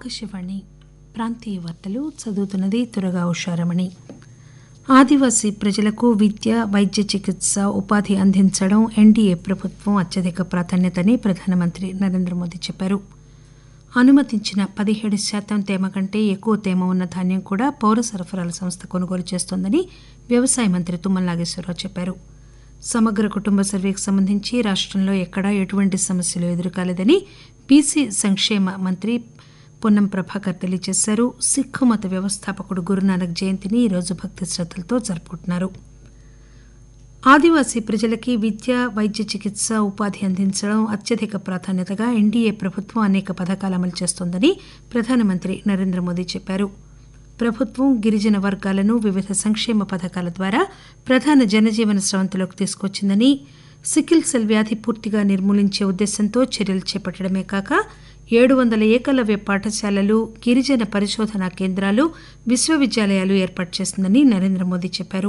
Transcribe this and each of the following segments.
ఆకాశవాణి ప్రాంతీయ వార్తలు చదువుతున్నది తురగా ఉషారమణి ఆదివాసీ ప్రజలకు విద్య వైద్య చికిత్స ఉపాధి అందించడం ఎన్డీఏ ప్రభుత్వం అత్యధిక ప్రాధాన్యతని ప్రధానమంత్రి నరేంద్ర మోదీ చెప్పారు అనుమతించిన పదిహేడు శాతం తేమ కంటే ఎక్కువ తేమ ఉన్న ధాన్యం కూడా పౌర సరఫరాల సంస్థ కొనుగోలు చేస్తోందని వ్యవసాయ మంత్రి తుమ్మల నాగేశ్వరరావు చెప్పారు సమగ్ర కుటుంబ సర్వేకు సంబంధించి రాష్టంలో ఎక్కడా ఎటువంటి సమస్యలు ఎదురుకాలేదని బీసీ సంక్షేమ మంత్రి పొన్నం ప్రభాకర్ తెలియజేశారు సిక్కు మత వ్యవస్థాపకుడు గురునానక్ జయంతిని ఈరోజు భక్తి శ్రద్దలతో జరుపుకుంటున్నారు ఆదివాసీ ప్రజలకి విద్య వైద్య చికిత్స ఉపాధి అందించడం అత్యధిక ప్రాధాన్యతగా ఎన్డీఏ ప్రభుత్వం అనేక పథకాలు అమలు చేస్తోందని ప్రధానమంత్రి నరేంద్ర మోదీ చెప్పారు ప్రభుత్వం గిరిజన వర్గాలను వివిధ సంక్షేమ పథకాల ద్వారా ప్రధాన జనజీవన స్రవంతిలోకి తీసుకొచ్చిందని సికిల్ సెల్ వ్యాధి పూర్తిగా నిర్మూలించే ఉద్దేశంతో చర్యలు చేపట్టడమే కాక ఏడు వందల ఏకలవ్య పాఠశాలలు గిరిజన పరిశోధనా కేంద్రాలు విశ్వవిద్యాలయాలు ఏర్పాటు చేసిందని నరేంద్ర మోదీ చెప్పారు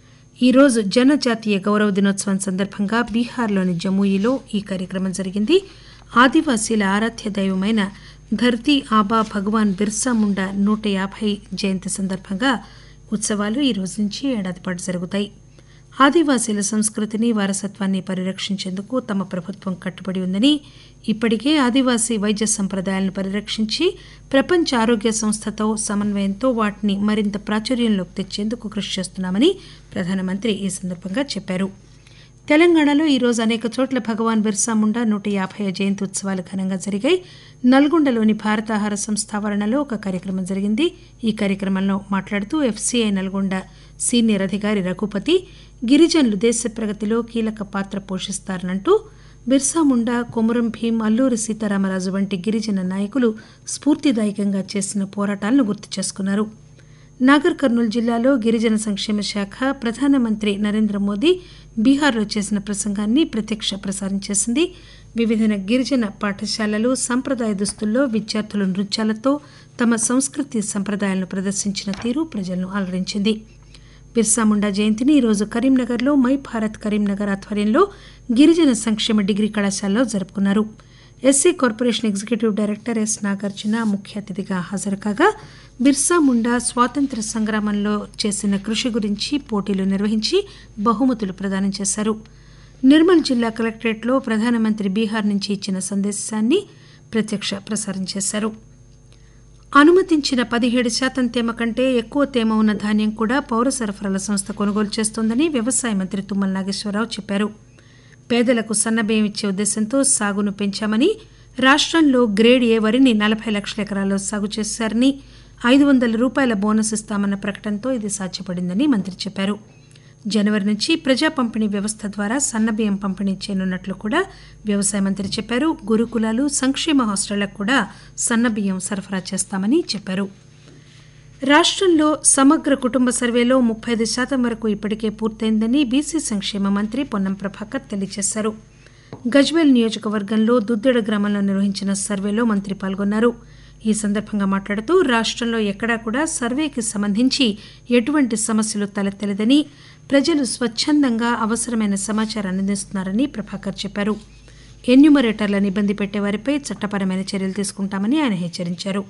ఈరోజు జనజాతీయ గౌరవ దినోత్సవం సందర్భంగా బీహార్లోని జమూయిలో ఈ కార్యక్రమం జరిగింది ఆదివాసీల ఆరాధ్య దైవమైన ధర్తీ ఆబా భగవాన్ బిర్సా ముండా నూట యాభై జయంతి సందర్భంగా ఉత్సవాలు ఈ రోజు నుంచి ఏడాది పాటు జరుగుతాయి ఆదివాసీల సంస్కృతిని వారసత్వాన్ని పరిరక్షించేందుకు తమ ప్రభుత్వం కట్టుబడి ఉందని ఇప్పటికే ఆదివాసీ వైద్య సంప్రదాయాలను పరిరక్షించి ప్రపంచ ఆరోగ్య సంస్థతో సమన్వయంతో వాటిని మరింత ప్రాచుర్యంలోకి తెచ్చేందుకు కృషి చేస్తున్నామని ప్రధానమంత్రి ఈ సందర్భంగా చెప్పారు తెలంగాణలో ఈరోజు అనేక చోట్ల భగవాన్ బిర్సా ముండా నూట యాభై జయంతి ఉత్సవాలు ఘనంగా జరిగాయి నల్గొండలోని భారత ఆహార సంస్థ ఆవరణలో ఒక కార్యక్రమం జరిగింది ఈ కార్యక్రమంలో మాట్లాడుతూ ఎఫ్సీఐ నల్గొండ సీనియర్ అధికారి రఘుపతి గిరిజనులు దేశ ప్రగతిలో కీలక పాత్ర పోషిస్తారనంటూ బిర్సా ముండా కొమురం భీం అల్లూరి సీతారామరాజు వంటి గిరిజన నాయకులు స్ఫూర్తిదాయకంగా చేసిన పోరాటాలను గుర్తు చేసుకున్నారు నాగర్ కర్నూలు జిల్లాలో గిరిజన సంక్షేమ శాఖ ప్రధానమంత్రి నరేంద్ర మోదీ బీహార్లో చేసిన ప్రసంగాన్ని ప్రత్యక్ష ప్రసారం చేసింది వివిధ గిరిజన పాఠశాలలు సంప్రదాయ దుస్తుల్లో విద్యార్థుల నృత్యాలతో తమ సంస్కృతి సంప్రదాయాలను ప్రదర్శించిన తీరు ప్రజలను అలరించింది బిర్సాముండా జయంతిని ఈరోజు కరీంనగర్లో మై భారత్ కరీంనగర్ ఆధ్వర్యంలో గిరిజన సంక్షేమ డిగ్రీ కళాశాలలో జరుపుకున్నారు SC corporation executive director S Nagarjuna ముఖ్య అతిథిగా హాజరు కాగా బిర్సా ముండా స్వాతంత్ర సంగ్రామంలో చేసిన కృషి గురించి పోటీలు నిర్వహించి బహుమతులు ప్రదానం చేశారు నిర్మల్ జిల్లా కలెక్టరేట్లో ప్రధానమంత్రి బీహార్ నుంచి ఇచ్చిన సందేశాన్ని ప్రత్యక్ష ప్రసారం చేశారు అనుమతించిన పదిహేడు శాతం తేమ కంటే ఎక్కువ తేమ ఉన్న ధాన్యం కూడా పౌర సరఫరాల సంస్థ కొనుగోలు చేస్తోందని వ్యవసాయ మంత్రి తుమ్మల నాగేశ్వరరావు చెప్పారు పేదలకు సన్నబియ్యం ఇచ్చే ఉద్దేశంతో సాగును పెంచామని రాష్టంలో గ్రేడ్ ఏ వరిని నలభై లక్షల ఎకరాల్లో సాగు చేశారని ఐదు వందల రూపాయల బోనస్ ఇస్తామన్న ప్రకటనతో ఇది సాధ్యపడిందని మంత్రి చెప్పారు జనవరి నుంచి ప్రజా పంపిణీ వ్యవస్థ ద్వారా సన్నబియ్యం పంపిణీ చేయనున్నట్లు కూడా వ్యవసాయ మంత్రి చెప్పారు గురుకులాలు సంక్షేమ హాస్టళ్లకు కూడా సన్నబియ్యం సరఫరా చేస్తామని చెప్పారు రాష్టంలో సమగ్ర కుటుంబ సర్వేలో ముప్పై ఐదు శాతం వరకు ఇప్పటికే పూర్తయిందని బీసీ సంక్షేమ మంత్రి పొన్నం ప్రభాకర్ తెలియజేశారు గజ్వేల్ నియోజకవర్గంలో దుద్దెడ గ్రామంలో నిర్వహించిన సర్వేలో మంత్రి పాల్గొన్నారు ఈ సందర్భంగా మాట్లాడుతూ రాష్టంలో ఎక్కడా కూడా సర్వేకి సంబంధించి ఎటువంటి సమస్యలు తలెత్తలేదని ప్రజలు స్వచ్చందంగా అవసరమైన సమాచారాన్ని అందిస్తున్నారని ప్రభాకర్ చెప్పారు ఎన్యూమరేటర్లను ఇబ్బంది పెట్టే వారిపై చట్టపరమైన చర్యలు తీసుకుంటామని ఆయన హెచ్చరించారు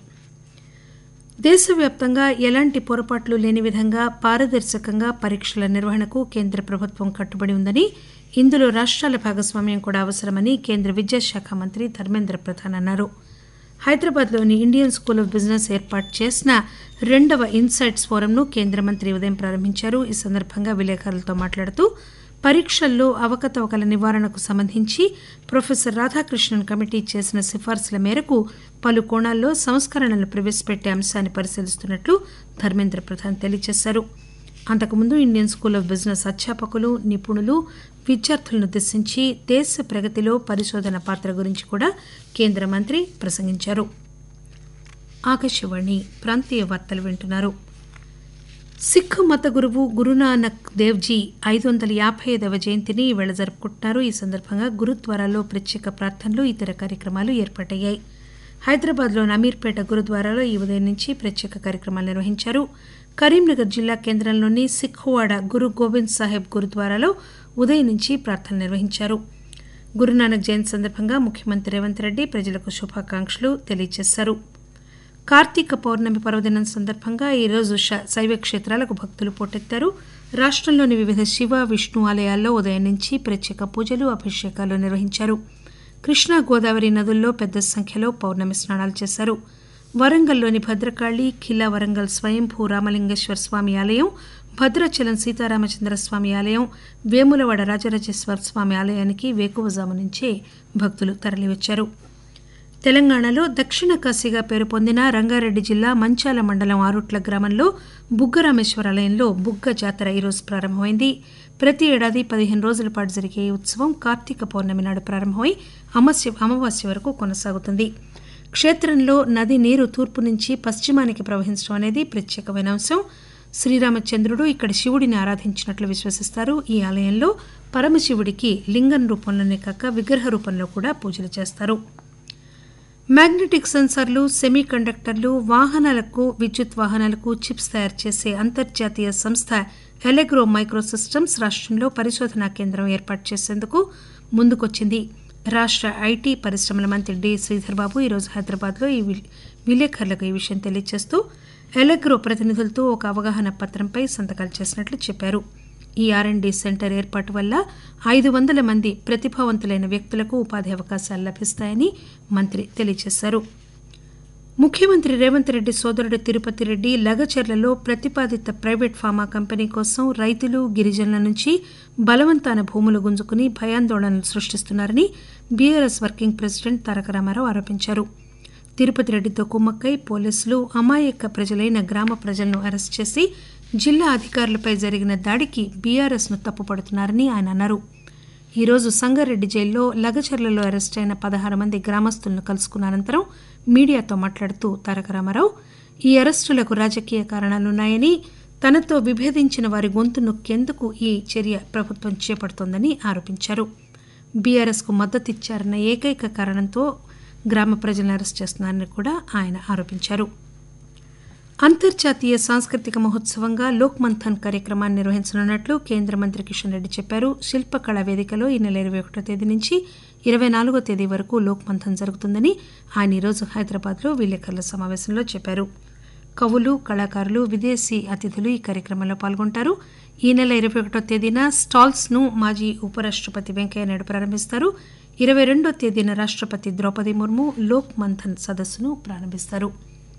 దేశవ్యాప్తంగా ఎలాంటి పొరపాట్లు లేని విధంగా పారదర్శకంగా పరీక్షల నిర్వహణకు కేంద్ర ప్రభుత్వం కట్టుబడి ఉందని ఇందులో రాష్ట్రాల భాగస్వామ్యం కూడా అవసరమని కేంద్ర విద్యాశాఖ మంత్రి ధర్మేంద్ర ప్రధాన్ అన్నారు హైదరాబాద్లోని ఇండియన్ స్కూల్ ఆఫ్ బిజినెస్ ఏర్పాటు చేసిన రెండవ ఇన్సైట్స్ ఫోరంను కేంద్ర మంత్రి ఉదయం ప్రారంభించారు ఈ సందర్భంగా విలేకరులతో మాట్లాడుతూ పరీక్షల్లో అవకతవకల నివారణకు సంబంధించి ప్రొఫెసర్ రాధాకృష్ణన్ కమిటీ చేసిన సిఫార్సుల మేరకు పలు కోణాల్లో సంస్కరణలు ప్రవేశపెట్టే అంశాన్ని పరిశీలిస్తున్నట్లు ధర్మేంద్ర ప్రధాన్ తెలియజేశారు అంతకుముందు ఇండియన్ స్కూల్ ఆఫ్ బిజినెస్ అధ్యాపకులు నిపుణులు విద్యార్థులను ఉద్దేశించి దేశ ప్రగతిలో పరిశోధన పాత్ర గురించి కూడా కేంద్ర మంత్రి ప్రసంగించారు ఆకాశవాణి ప్రాంతీయ వార్తలు వింటున్నారు సిక్కు మత గురువు గురునానక్ దేవ్జీ ఐదు వందల యాభై ఐదవ జయంతిని ఈవేళ జరుపుకుంటున్నారు ఈ సందర్భంగా గురుద్వారాలో ప్రత్యేక ప్రార్థనలు ఇతర కార్యక్రమాలు ఏర్పాటయ్యాయి హైదరాబాద్లోని అమీర్పేట గురుద్వారాలో ఈ ఉదయం నుంచి ప్రత్యేక కార్యక్రమాలు నిర్వహించారు కరీంనగర్ జిల్లా కేంద్రంలోని సిక్కువాడ గురు గోవింద్ సాహెబ్ గురుద్వారాలో ఉదయం నుంచి ప్రార్థనలు నిర్వహించారు గురునానక్ జయంతి సందర్భంగా ముఖ్యమంత్రి రేవంత్ రెడ్డి ప్రజలకు శుభాకాంక్షలు తెలియజేశారు కార్తీక పౌర్ణమి పర్వదినం సందర్భంగా ఈరోజు శ- శైవ క్షేత్రాలకు భక్తులు పోటెత్తారు రాష్ట్రంలోని వివిధ శివ విష్ణు ఆలయాల్లో ఉదయం నుంచి ప్రత్యేక పూజలు అభిషేకాలు నిర్వహించారు కృష్ణా గోదావరి నదుల్లో పెద్ద సంఖ్యలో పౌర్ణమి స్నానాలు చేశారు వరంగల్లోని భద్రకాళి ఖిల్లా వరంగల్ స్వయంభూ రామలింగేశ్వర స్వామి ఆలయం భద్రాచలం సీతారామచంద్ర స్వామి ఆలయం వేములవాడ రాజరాజేశ్వర స్వామి ఆలయానికి వేకువజాము నుంచే భక్తులు తరలివచ్చారు తెలంగాణలో దక్షిణ కాశీగా పేరు పొందిన రంగారెడ్డి జిల్లా మంచాల మండలం ఆరుట్ల గ్రామంలో బుగ్గరామేశ్వర ఆలయంలో బుగ్గ జాతర ఈరోజు ప్రారంభమైంది ప్రతి ఏడాది పదిహేను రోజుల పాటు జరిగే ఈ ఉత్సవం కార్తీక పౌర్ణమి నాడు ప్రారంభమై అమాస్య అమావాస్య వరకు కొనసాగుతుంది క్షేత్రంలో నది నీరు తూర్పు నుంచి పశ్చిమానికి ప్రవహించడం అనేది ప్రత్యేకమైన అంశం శ్రీరామచంద్రుడు ఇక్కడ శివుడిని ఆరాధించినట్లు విశ్వసిస్తారు ఈ ఆలయంలో పరమశివుడికి లింగం రూపంలోనే కాక విగ్రహ రూపంలో కూడా పూజలు చేస్తారు మ్యాగ్నెటిక్ సెన్సార్లు సెమీ కండక్టర్లు వాహనాలకు విద్యుత్ వాహనాలకు చిప్స్ తయారు చేసే అంతర్జాతీయ సంస్థ ఎలెగ్రో మైక్రో సిస్టమ్స్ రాష్ట్రంలో పరిశోధనా కేంద్రం ఏర్పాటు చేసేందుకు ముందుకొచ్చింది రాష్ట్ర ఐటీ పరిశ్రమల మంత్రి డి శ్రీధర్ బాబు ఈరోజు హైదరాబాద్లో ఈ వి- విలేకరులకు ఈ విషయం తెలియజేస్తూ ఎలెగ్రో ప్రతినిధులతో ఒక అవగాహన పత్రంపై సంతకాలు చేసినట్లు చెప్పారు ఈ ఆర్ఎండి సెంటర్ ఏర్పాటు వల్ల ఐదు వందల మంది ప్రతిభావంతులైన వ్యక్తులకు ఉపాధి అవకాశాలు లభిస్తాయని మంత్రి తెలియజేశారు ముఖ్యమంత్రి రేవంత్ రెడ్డి సోదరుడు తిరుపతి రెడ్డి లగచర్లలో ప్రతిపాదిత ప్రైవేట్ ఫార్మా కంపెనీ కోసం రైతులు గిరిజనుల నుంచి బలవంతాన భూములు గుంజుకుని భయాందోళనలు సృష్టిస్తున్నారని BRS working president Taraka Ramarao ఆరోపించారు తిరుపతి రెడ్డితో కుమ్మక్కై పోలీసులు అమాయక ప్రజలైన గ్రామ ప్రజలను అరెస్ట్ చేసి జిల్లా అధికారులపై జరిగిన దాడికి బీఆర్ఎస్ ను తప్పుపడుతున్నారని ఆయన అన్నారు ఈరోజు సంగారెడ్డి జైల్లో లగచర్లలో అరెస్ట్ అయిన పదహారు మంది గ్రామస్తులను కలుసుకున్న అనంతరం మీడియాతో మాట్లాడుతూ తారక రామారావు ఈ అరెస్టులకు రాజకీయ కారణాలున్నాయని తనతో విభేదించిన వారి గొంతు నొక్కేందుకు ఈ చర్య ప్రభుత్వం చేపడుతోందని ఆరోపించారు బీఆర్ఎస్ కు మద్దతిచ్చారన్న ఏకైక కారణంతో గ్రామ ప్రజలను అరెస్ట్ చేస్తున్నారని కూడా ఆయన ఆరోపించారు అంతర్జాతీయ సాంస్కృతిక మహోత్సవంగా లోక్ మంథన్ కార్యక్రమాన్ని నిర్వహించనున్నట్లు కేంద్ర మంత్రి కిషన్ రెడ్డి చెప్పారు శిల్పకళా వేదికలో ఈ నెల ఇరవై ఒకటో తేదీ నుంచి ఇరవై నాలుగో తేదీ వరకు లోక్ మంథన్ జరుగుతుందని ఆయన ఈరోజు హైదరాబాద్లో విలేకరుల సమావేశంలో చెప్పారు కవులు కళాకారులు విదేశీ అతిథులు ఈ కార్యక్రమంలో పాల్గొంటారు ఈ నెల ఇరవై ఒకటో తేదీన స్టాల్స్ ను మాజీ ఉపరాష్ట్రపతి వెంకయ్యనాయుడు ప్రారంభిస్తారు ఇరవై రెండో తేదీన రాష్ట్రపతి ద్రౌపది ముర్ము లోక్ మంథన్ సదస్సును ప్రారంభిస్తారు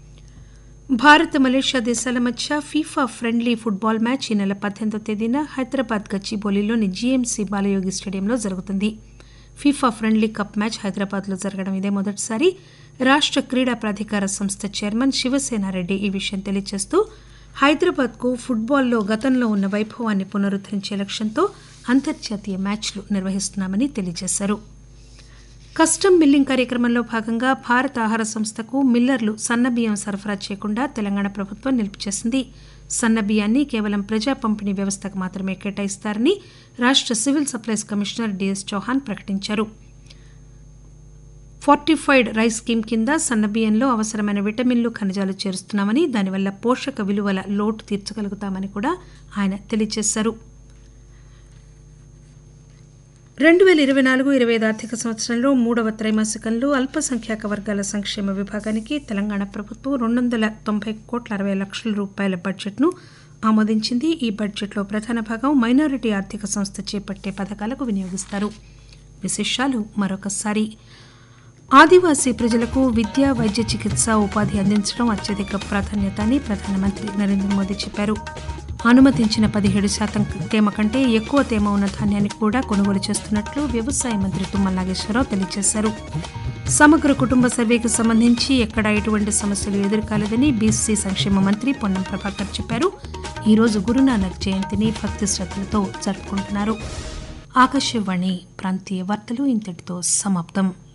భారత్ మలేషియా దేశాల మధ్య ఫీఫా ఫ్రెండ్లీ ఫుట్బాల్ మ్యాచ్ ఈ నెల పద్దెనిమిదో తేదీన హైదరాబాద్ గచ్చిబౌలిలోని జీఎంసీ బాలయోగి స్టేడియంలో జరుగుతుంది ఫీఫా ఫ్రెండ్లీ కప్ మ్యాచ్ హైదరాబాద్లో జరగడం ఇదే మొదటిసారి రాష్ట్ర క్రీడా ప్రాధికార సంస్థ చైర్మన్ శివసేనారెడ్డి ఈ విషయం తెలియజేస్తూ హైదరాబాద్కు ఫుట్బాల్లో గతంలో ఉన్న వైభవాన్ని పునరుద్దరించే లక్ష్యంతో అంతర్జాతీయ మ్యాచ్లు నిర్వహిస్తున్నామని తెలియజేశారు కస్టమ్ మిల్లింగ్ కార్యక్రమంలో భాగంగా భారత ఆహార సంస్థకు మిల్లర్లు సన్నబియ్యం సరఫరా చేయకుండా తెలంగాణ ప్రభుత్వం నిలుపు చేసింది సన్నబియ్యాన్ని కేవలం ప్రజా పంపిణీ వ్యవస్థకు మాత్రమే కేటాయిస్తారని రాష్ట్ర civil supplies commissioner D S Chauhan ప్రకటించారు ఫార్టిఫైడ్ రైస్ స్కీమ్ కింద సన్నబియ్యంలో అవసరమైన విటమిన్లు ఖనిజాలు చేరుస్తున్నామని దానివల్ల పోషక విలువల లోటు తీర్చగలుగుతామని కూడా ఆయన తెలియజేశారు రెండు వేల ఇరవై నాలుగు ఇరవై ఐదు ఆర్థిక సంవత్సరంలో మూడవ త్రైమాసికంలో అల్పసంఖ్యాక వర్గాల సంక్షేమ విభాగానికి తెలంగాణ ప్రభుత్వం రెండు వందల తొంభై కోట్ల అరవై లక్షల రూపాయల బడ్జెట్ను ఆమోదించింది ఈ బడ్జెట్లో ప్రధాన భాగం మైనారిటీ ఆర్థిక సంస్థ చేపట్టే పథకాలకు వినియోగిస్తారు విశేషాలు మరొకసారి ఆదివాసీ ప్రజలకు విద్య వైద్య చికిత్స ఉపాధి అందించడం అత్యధిక ప్రాధాన్యత అని ప్రధానమంత్రి నరేంద్ర మోదీ చెప్పారు అనుమతించిన పదిహేడు శాతం తేమ కంటే ఎక్కువ తేమ ఉన్న ధాన్యాన్ని కూడా కొనుగోలు చేస్తున్నట్లు వ్యవసాయ మంత్రి తుమ్మల నాగేశ్వరరావు తెలియజేశారు సమగ్ర కుటుంబ సర్వేకి సంబంధించి ఎక్కడా ఎటువంటి సమస్యలు ఎదురుకాలేదని బీసీ సంక్షేమ మంత్రి పొన్నం ప్రభాకర్ చెప్పారు ఈరోజు గురునానక్ జయంతిని భక్తి శ్రద్ధలతో జరుపుకుంటున్నారు ఆకాశవాణి ప్రాంతీయ వార్తలు ఇంతటితో సమాప్తం